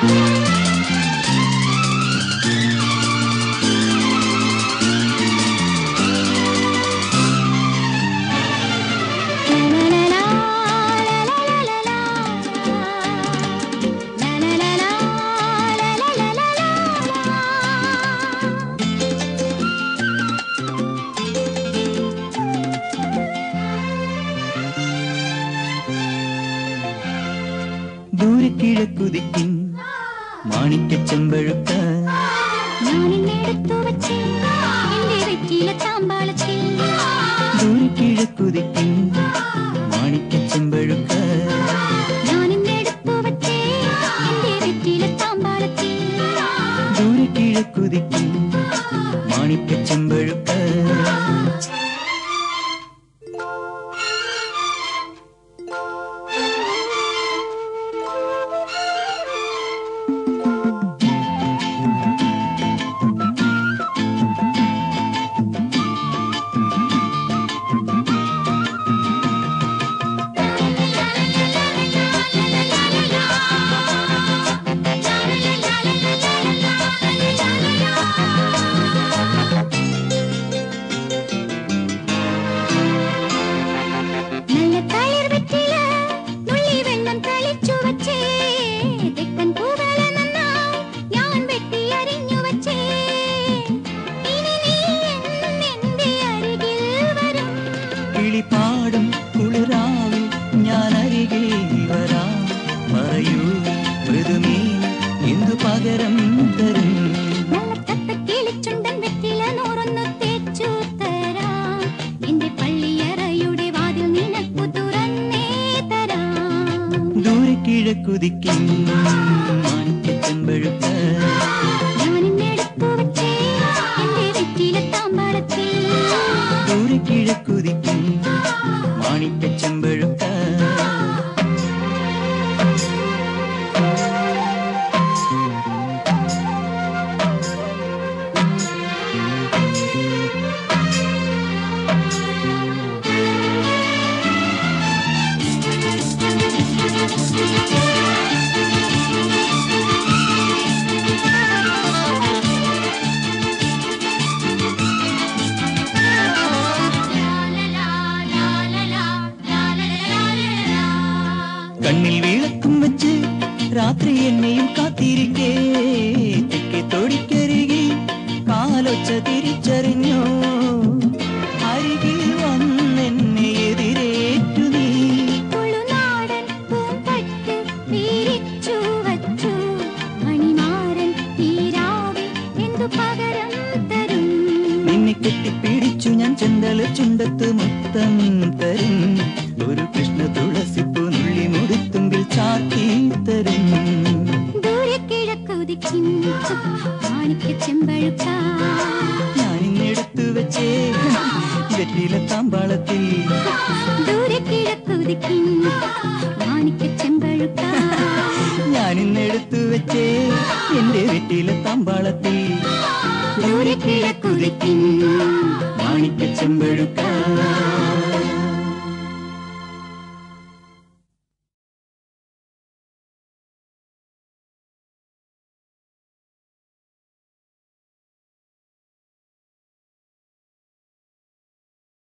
ദൂരെ കിഴക്കുതിക്കും മാണിക്ക ചെമ്പഴുക്ക ഞാനിന്നെടുത്തു വച്ച് എന്റെ വെറ്റിയില താമ്പാളത്തിൽ ദൂരെ കിഴക്കുതിക്കും മാണിക്ക ചെമ്പഴുക്ക ഞാനിന്നെടുത്തു വച്ച് എന്റെ വെറ്റിയില താമ്പാളത്തിൽ ദൂരെ കിഴക്കുതിക്കും മാണിക്ക ചെമ്പഴുക്ക നല്ല തളിർ വെറ്റില നുള്ളി വെള്ളം തളിച്ചു വച്ചേ തെക്കൻ പൂവല നന്നായി ഞാൻ വെട്ടി അരിഞ്ഞു വച്ചേ ഇനി നീ എന്നെന്റെ അരികിൽ വരും കിളിപാടും കുളിരാവിൽ ഞാൻ അരികിൽ വരാം പറയൂ മൃദുമീ എന്തു പകരം തരും നല്ല തത്ത കിളിച്ചുണ്ടൻ വെറ്റില നൂറൊന്നു തേച്ചു തരാം എന്റെ പള്ളിയറയുടെ വാതിൽ നിനക്കു തുറന്നേ തരാം ദൂരെ കിഴക്കുതിക്കും മാണിക്ക ചെമ്പഴുക്ക ഞാനിന്നെടുത്തു വച്ചേ എന്റെ വെറ്റില താമ്പാളത്തിൽ ദൂരെ കിഴക്കുതിക്കും മാണിക്ക ചെമ്പഴുക്ക കണ്ണിൽ വിളക്കും വെച്ച് രാത്രി എന്നെയും കാത്തിരിക്കേ തെക്കെ തൊടിക്കരികിൽ കാലൊച്ച തിരിച്ചറിഞ്ഞോ അരികിൽ വന്നെന്നെ എതിരേറ്റു നീ തുളുനാടൻ പൂമ്പട്ട് വിരിച്ചു വച്ചു മണിമാരൻ ഈരാവിൽ എന്തു പകരം തരും നിന്നെ കെട്ടിപ്പിടിച്ചു ഞാൻ ചെന്തല ചുണ്ടത്ത് മൊത്തം തരും ഒരു കൃഷ്ണ തുളസിപ്പൂ നുള്ളി മുടിത്തുമ്പിൽ ചാത്തി തരും ദൂരെ കിഴക്കുതിക്കും മാണിക്ക ചെമ്പഴുക്ക ഞാനിന്നെടുത്തു വെച്ചേ വെറ്റില താമ്പാളത്തിൽ ദൂരെ കിഴക്കുതിക്കും മാണിക്ക ചെമ്പഴുക്ക ഞാനിന്നെടുത്തു വെച്ചേ എന്റെ വെറ്റില താമ്പാളത്തിൽ ദൂരെ കിഴക്കുതിക്കും മാണിക്ക ചെമ്പഴുക്ക